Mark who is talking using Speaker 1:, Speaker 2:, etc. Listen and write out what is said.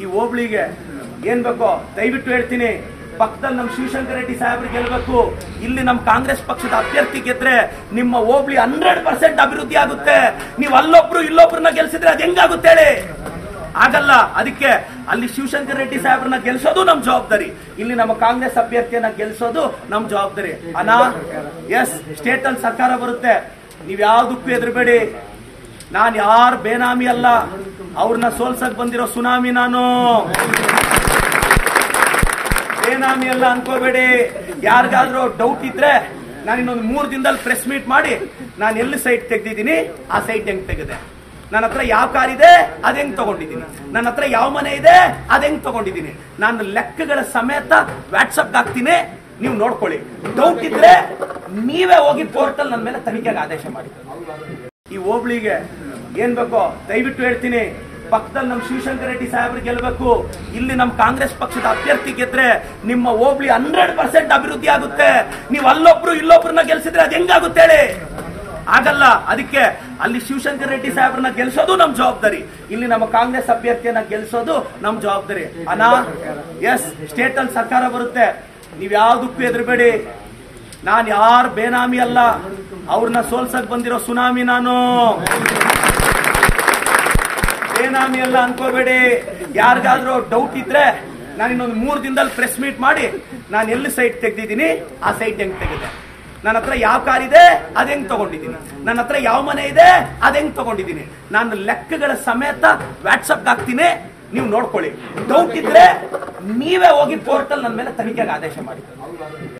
Speaker 1: ಈ ಹೋಬಳಿಗೆ ಏನ್ ಬೇಕೋ ದಯವಿಟ್ಟು ಹೇಳ್ತೀನಿ ಪಕ್ಕದಲ್ಲಿ ನಮ್ ಶಿವಶಂಕರ ರೆಡ್ಡಿ ಸಾಹೇಬ್ರು ಗೆಲ್ಬೇಕು ಇಲ್ಲಿ ನಮ್ ಕಾಂಗ್ರೆಸ್ ಪಕ್ಷದ ಅಭ್ಯರ್ಥಿ ಗೆದ್ರೆ ನಿಮ್ಮ ಹೋಬಳಿ ಹಂಡ್ರೆಡ್ ಪರ್ಸೆಂಟ್ ಅಭಿವೃದ್ಧಿ ಆಗುತ್ತೆ ನೀವು ಅಲ್ಲೊಬ್ರು ಇಲ್ಲೊಬ್ರನ್ನ ಗೆಲ್ಸಿದ್ರೆ ಅದ್ ಹೆಂಗಾಗುತ್ತೆ ಹೇಳಿ ಆಗಲ್ಲ ಅದಕ್ಕೆ ಅಲ್ಲಿ ಶಿವಶಂಕರ ರೆಡ್ಡಿ ಸಾಹೇಬ್ರನ್ನ ಗೆಲ್ಸೋದು ನಮ್ ಜವಾಬ್ದಾರಿ ಇಲ್ಲಿ ನಮ್ಮ ಕಾಂಗ್ರೆಸ್ ಅಭ್ಯರ್ಥಿಯನ್ನ ಗೆಲ್ಸೋದು ನಮ್ ಜವಾಬ್ದಾರಿ ಅನಾ ಎಸ್ ಸ್ಟೇಟ್ ಅಲ್ಲಿ ಸರ್ಕಾರ ಬರುತ್ತೆ ನೀವ್ ಯಾವ್ದಕ್ಕೂ ಹೆದರ್ಬೇಡಿ ನಾನ್ ಯಾರ್ ಬೇನಾಮಿ ಅಲ್ಲ ಅವ್ರನ್ನ ಸೋಲ್ಸಕ್ ಬಂದಿರೋ ಸುನಾಮಿ ನಾನು ಬೇನಾಮಿ ಅಲ್ಲ ಅನ್ಕೋಬೇಡಿ ಯಾರಿಗಾದ್ರೂ ಡೌಟ್ ಇದ್ರೆ ನಾನು ಇನ್ನೊಂದು ಮೂರು ದಿನದಲ್ಲಿ ಪ್ರೆಸ್ ಮೀಟ್ ಮಾಡಿ ನಾನು ಎಲ್ಲಿ ಸೈಟ್ ತೆಗ್ದಿದ್ದೀನಿ ಆ ಸೈಟ್ ಹೆಂಗ್ ತೆಗೆದೆ ನನ್ನ ಹತ್ರ ಯಾವ ಕಾರ್ ಇದೆ ಅದ್ ಹೆಂಗ್ ತಗೊಂಡಿದ್ದೀನಿ ನನ್ನ ಹತ್ರ ಯಾವ ಮನೆ ಇದೆ ಅದ್ ಹೆಂಗ್ ತಗೊಂಡಿದ್ದೀನಿ ನಾನು ಲೆಕ್ಕಗಳ ಸಮೇತ ವಾಟ್ಸಪ್ ಹಾಕ್ತೀನಿ ನೀವು ನೋಡ್ಕೊಳ್ಳಿ ಡೌಟ್ ಇದ್ರೆ ನೀವೇ ಹೋಗಿ ಪೋರ್ಟಲ್ ನನ್ನ ಮೇಲೆ ತನಿಖೆಗೆ ಆದೇಶ ಮಾಡಿ ಈ ಹೋಬಳಿಗೆ ಏನ್ ಬೇಕೋ ದಯವಿಟ್ಟು ಹೇಳ್ತೀನಿ ಪಕ್ಕದಲ್ಲಿ ನಮ್ ಶಿವಶಂಕರ ರೆಡ್ಡಿ ಸಾಹೇಬ್ರು ಗೆಲ್ಬೇಕು ಇಲ್ಲಿ ನಮ್ ಕಾಂಗ್ರೆಸ್ ಪಕ್ಷದ ಅಭ್ಯರ್ಥಿ ಗೆದ್ರೆ ನಿಮ್ಮ ಹೋಬಳಿ ಹಂಡ್ರೆಡ್ ಪರ್ಸೆಂಟ್ ಅಭಿವೃದ್ಧಿ ಆಗುತ್ತೆ ನೀವು ಅಲ್ಲೊಬ್ರು ಇಲ್ಲೊಬ್ರನ್ನ ಗೆಲ್ಸಿದ್ರೆ ಅದ್ ಹೆಂಗಾಗುತ್ತೆ ಹೇಳಿ ಆಗಲ್ಲ ಅದಕ್ಕೆ ಅಲ್ಲಿ ಶಿವಶಂಕರ ರೆಡ್ಡಿ ಸಾಹೇಬ್ರನ್ನ ಗೆಲ್ಸೋದು ನಮ್ ಜವಾಬ್ದಾರಿ ಇಲ್ಲಿ ನಮ್ಮ ಕಾಂಗ್ರೆಸ್ ಅಭ್ಯರ್ಥಿಯನ್ನ ಗೆಲ್ಸೋದು ನಮ್ ಜವಾಬ್ದಾರಿ ಅನಾ ಎಸ್ ಸ್ಟೇಟ್ ಅಲ್ಲಿ ಸರ್ಕಾರ ಬರುತ್ತೆ ನೀವ್ ಯಾವ್ದಕ್ಕೂ ಹೆದರ್ಬೇಡಿ ನಾನ್ ಯಾರ್ ಬೇನಾಮಿ ಅಲ್ಲ ಅವ್ರನ್ನ ಸೋಲ್ಸಕ್ ಬಂದಿರೋ ಸುನಾಮಿ ನಾನು ಬೇನಾಮಿ ಅಲ್ಲ ಅನ್ಕೋಬೇಡಿ ಯಾರಿಗಾದ್ರೂ ಡೌಟ್ ಇದ್ರೆ ನಾನು ಇನ್ನೊಂದು ಮೂರು ದಿನದಲ್ಲಿ ಪ್ರೆಸ್ ಮೀಟ್ ಮಾಡಿ ನಾನು ಎಲ್ಲಿ ಸೈಟ್ ತೆಗ್ದಿದ್ದೀನಿ ಆ ಸೈಟ್ ಹೆಂಗ್ ತೆಗೆದೆ ನನ್ನ ಹತ್ರ ಯಾವ ಕಾರ್ ಇದೆ ಅದ್ ಹೆಂಗ್ ತಗೊಂಡಿದ್ದೀನಿ ನನ್ನ ಹತ್ರ ಯಾವ ಮನೆ ಇದೆ ಅದ್ ಹೆಂಗ್ ತಗೊಂಡಿದ್ದೀನಿ ನಾನು ಲೆಕ್ಕಗಳ ಸಮೇತ ವಾಟ್ಸಪ್ ಹಾಕ್ತೀನಿ ನೀವು ನೋಡ್ಕೊಳ್ಳಿ ಡೌಟ್ ಇದ್ರೆ ನೀವೇ ಹೋಗಿ ಪೋರ್ಟಲ್ ನನ್ನ ಮೇಲೆ ತನಿಖೆಗೆ ಆದೇಶ ಮಾಡಿ